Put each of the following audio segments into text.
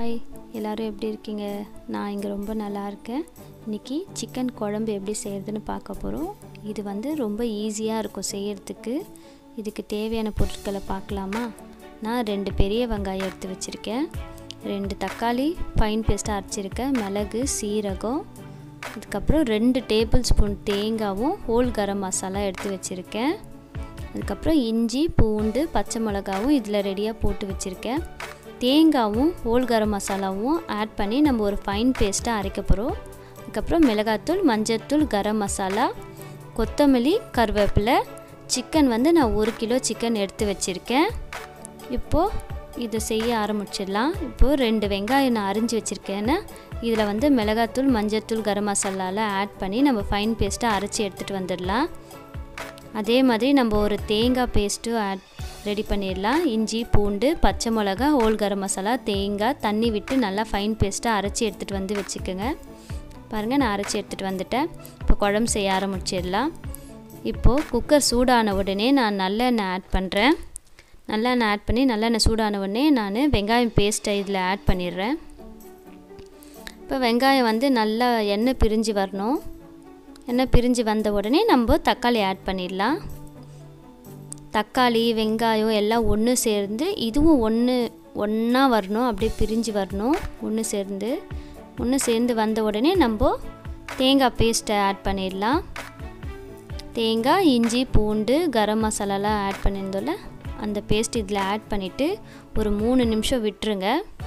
hi எல்லோரும் எப்படி இருக்கீங்க நான் இங்கே ரொம்ப நல்லா இருக்கேன் இன்றைக்கி சிக்கன் குழம்பு எப்படி செய்கிறதுன்னு பார்க்க போகிறோம் இது வந்து ரொம்ப ஈஸியாக இருக்கும் செய்கிறதுக்கு இதுக்கு தேவையான பொருட்களை பார்க்கலாமா நான் ரெண்டு பெரிய வெங்காயம் எடுத்து வச்சுருக்கேன் ரெண்டு தக்காளி ஃபைன் பேஸ்ட்டாக அரைச்சிருக்கேன் மிளகு சீரகம் அதுக்கப்புறம் ரெண்டு டேபிள் ஸ்பூன் தேங்காவும் ஹோல் கரம் மசாலா எடுத்து வச்சுருக்கேன் அதுக்கப்புறம் இஞ்சி பூண்டு பச்சை மிளகாவும் இதில் ரெடியாக போட்டு வச்சுருக்கேன் தேங்காவும் ஹோல் கரம் மசாலாவும் ஆட் பண்ணி நம்ம ஒரு ஃபைன் பேஸ்ட்டாக அரைக்க போகிறோம் அதுக்கப்புறம் மிளகாத்தூள் மஞ்சத்தூள் கரம் மசாலா கொத்தமல்லி கருவேப்பிலை சிக்கன் வந்து நான் ஒரு கிலோ சிக்கன் எடுத்து வச்சுருக்கேன் இப்போது இதை செய்ய ஆரம்பிச்சிடலாம் இப்போது ரெண்டு வெங்காயம் நான் அரிஞ்சு வச்சுருக்கேன்னு இதில் வந்து மிளகாத்தூள் மஞ்சத்தூள் கரம் மசாலாலாம் ஆட் பண்ணி நம்ம ஃபைன் பேஸ்ட்டாக அரைச்சி எடுத்துகிட்டு வந்துடலாம் அதே மாதிரி நம்ம ஒரு தேங்காய் பேஸ்ட்டும் ஆட் ரெடி பண்ணிடலாம் இஞ்சி பூண்டு பச்சை மிளகா ஹோல் கரம் மசாலா தேங்காய் தண்ணி விட்டு நல்லா ஃபைன் பேஸ்ட்டாக அரைச்சி எடுத்துகிட்டு வந்து வச்சுக்கோங்க பாருங்கள் நான் அரைச்சி எடுத்துகிட்டு வந்துட்டேன் இப்போ குழம்பு செய்ய ஆரம்பிச்சிடலாம் இப்போது குக்கர் சூடான உடனே நான் நல்லெண்ணெய் ஆட் பண்ணுறேன் நல்லெண்ணெய் ஆட் பண்ணி நல்லெண்ணெய் சூடான உடனே நான் வெங்காயம் பேஸ்ட்டை இதில் ஆட் பண்ணிடுறேன் இப்போ வெங்காயம் வந்து நல்லா எண்ணெய் பிரிஞ்சு வரணும் எண்ணெய் பிரிஞ்சு வந்த உடனே நம்ம தக்காளி ஆட் பண்ணிடலாம் தக்காளி வெங்காயம் எல்லாம் ஒன்று சேர்ந்து இதுவும் ஒன்று ஒன்றா வரணும் அப்படியே பிரிஞ்சு வரணும் ஒன்று சேர்ந்து ஒன்று சேர்ந்து வந்த உடனே நம்ம தேங்காய் பேஸ்ட்டை ஆட் பண்ணிடலாம் தேங்காய் இஞ்சி பூண்டு கரம் மசாலாலாம் ஆட் பண்ணியிருந்தோம்ல அந்த பேஸ்ட் இதில் ஆட் பண்ணிவிட்டு ஒரு மூணு நிமிஷம் விட்டுருங்க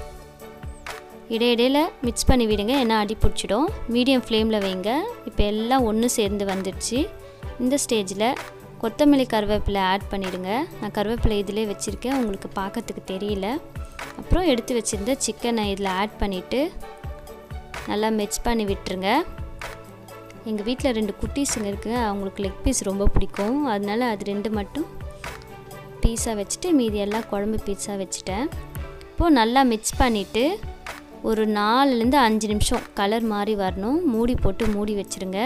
இடையிடையில் மிக்ஸ் பண்ணி விடுங்க ஏன்னா அடி பிடிச்சிடும் மீடியம் ஃப்ளேமில் வைங்க இப்போ எல்லாம் ஒன்று சேர்ந்து வந்துடுச்சு இந்த ஸ்டேஜில் கொத்தமல்லி கருவேப்பிலை ஆட் பண்ணிவிடுங்க நான் கருவேப்பிலை இதிலே வச்சுருக்கேன் உங்களுக்கு பார்க்கறதுக்கு தெரியல அப்புறம் எடுத்து வச்சுருந்த சிக்கனை இதில் ஆட் பண்ணிவிட்டு நல்லா மிக்ஸ் பண்ணி விட்டுருங்க எங்கள் வீட்டில் ரெண்டு குட்டீஸுங்க இருக்குது அவங்களுக்கு லெக் பீஸ் ரொம்ப பிடிக்கும் அதனால அது ரெண்டு மட்டும் பீஸாக வச்சுட்டு மீதி எல்லாம் குழம்பு பீஸாக வச்சுட்டேன் இப்போது நல்லா மிக்ஸ் பண்ணிவிட்டு ஒரு நாலுலேருந்து அஞ்சு நிமிஷம் கலர் மாதிரி வரணும் மூடி போட்டு மூடி வச்சுருங்க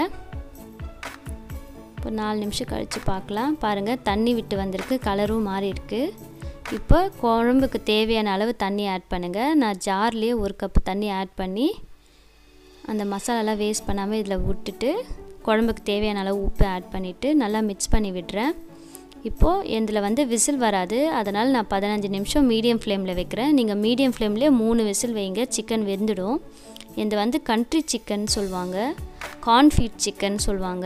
இப்போ நாலு நிமிஷம் கழித்து பார்க்கலாம் பாருங்கள் தண்ணி விட்டு வந்திருக்கு கலரும் மாறி இருக்குது இப்போ குழம்புக்கு தேவையான அளவு தண்ணி ஆட் பண்ணுங்கள் நான் ஜார்லேயே ஒரு கப்பு தண்ணி ஆட் பண்ணி அந்த மசாலாலாம் வேஸ்ட் பண்ணாமல் இதில் விட்டுட்டு குழம்புக்கு தேவையான அளவு உப்பு ஆட் பண்ணிவிட்டு நல்லா மிக்ஸ் பண்ணி விடுறேன் இப்போது இதில் வந்து விசில் வராது அதனால் நான் பதினஞ்சு நிமிஷம் மீடியம் ஃப்ளேமில் வைக்கிறேன் நீங்கள் மீடியம் ஃப்ளேம்லேயே மூணு விசில் வைங்க சிக்கன் வெந்துடும் இது வந்து கண்ட்ரி சிக்கன் சொல்லுவாங்க கார்ன்ஃபீட் சிக்கன் சொல்லுவாங்க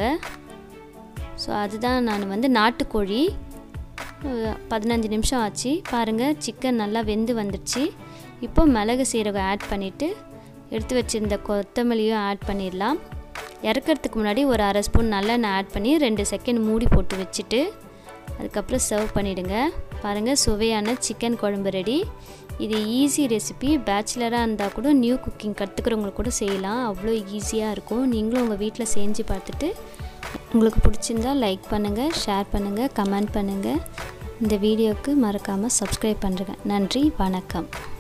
ஸோ அதுதான் நான் வந்து நாட்டுக்கோழி பதினஞ்சு நிமிஷம் ஆச்சு பாருங்கள் சிக்கன் நல்லா வெந்து வந்துடுச்சு இப்போ மிளகு சீரகம் ஆட் பண்ணிவிட்டு எடுத்து வச்சுருந்த கொத்தமல்லியும் ஆட் பண்ணிடலாம் இறக்கிறதுக்கு முன்னாடி ஒரு அரை ஸ்பூன் நல்லெண்ணெய் ஆட் பண்ணி ரெண்டு செகண்ட் மூடி போட்டு வச்சுட்டு அதுக்கப்புறம் சர்வ் பண்ணிவிடுங்க பாருங்கள் சுவையான சிக்கன் குழம்பு ரெடி இது ஈஸி ரெசிபி பேச்சுலராக இருந்தால் கூட நியூ குக்கிங் கற்றுக்கிறவங்களுக்கு கூட செய்யலாம் அவ்வளோ ஈஸியாக இருக்கும் நீங்களும் உங்கள் வீட்டில் செஞ்சு பார்த்துட்டு உங்களுக்கு பிடிச்சிருந்தா லைக் பண்ணுங்கள் ஷேர் பண்ணுங்கள் கமெண்ட் பண்ணுங்கள் இந்த வீடியோவுக்கு மறக்காமல் சப்ஸ்கிரைப் பண்ணுறேங்க நன்றி வணக்கம்